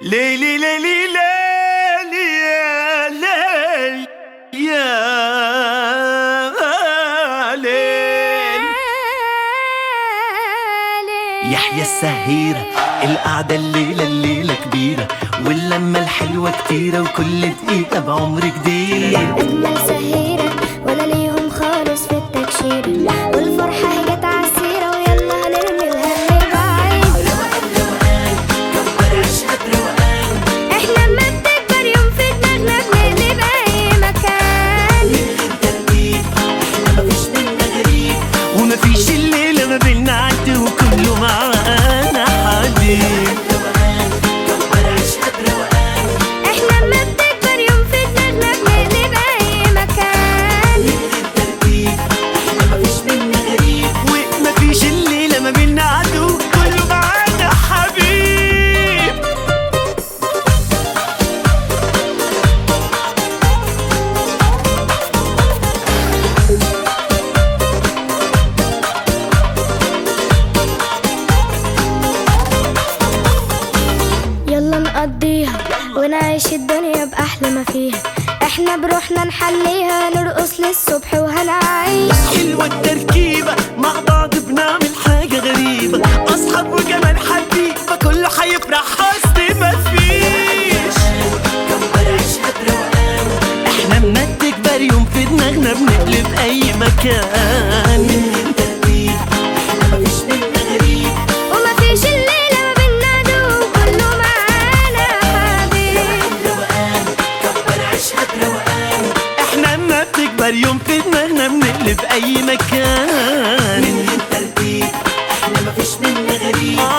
ليلي ليلي ليلي يا ليل يا ليل يحيى السهيرة القعدة الليلة الليلة كبيرة واللمة الحلوة كتيرة وكل دقيقة بعمر جديد أجمل سهيرة ولا ليهم خالص في التكشيرة والفرحة هي جت عالسيرة ويلا هنرمي الهم بعيد احنا لما بتكبر يوم في دماغنا بنقلب أي مكان ومفيش الليلة ما بينا عد وكله معانا حبيب احنا لما بتكبر يوم في دماغنا بنقلب أي مكان ومفيش الليلة ما بينا عدو كله معانا حبيب يلا نقضيها ونعيش الدنيا بأحلى ما فيها احنا بروحنا نحليها نرقص للصبح وهنعيش حلوة التركيبة مع بعض بنعمل حاجة غريبة أصحاب وجمال حبيبة كله هيفرح أصل مفيش احنا اما تكبر يوم في دماغنا بنقلب أي مكان ومفيش الليلة ما بينا دوب كله معانا حبيب احنا اما بتكبر يوم في دماغنا بنقلب أي مكان ترتيب احنا مفيش منا غريب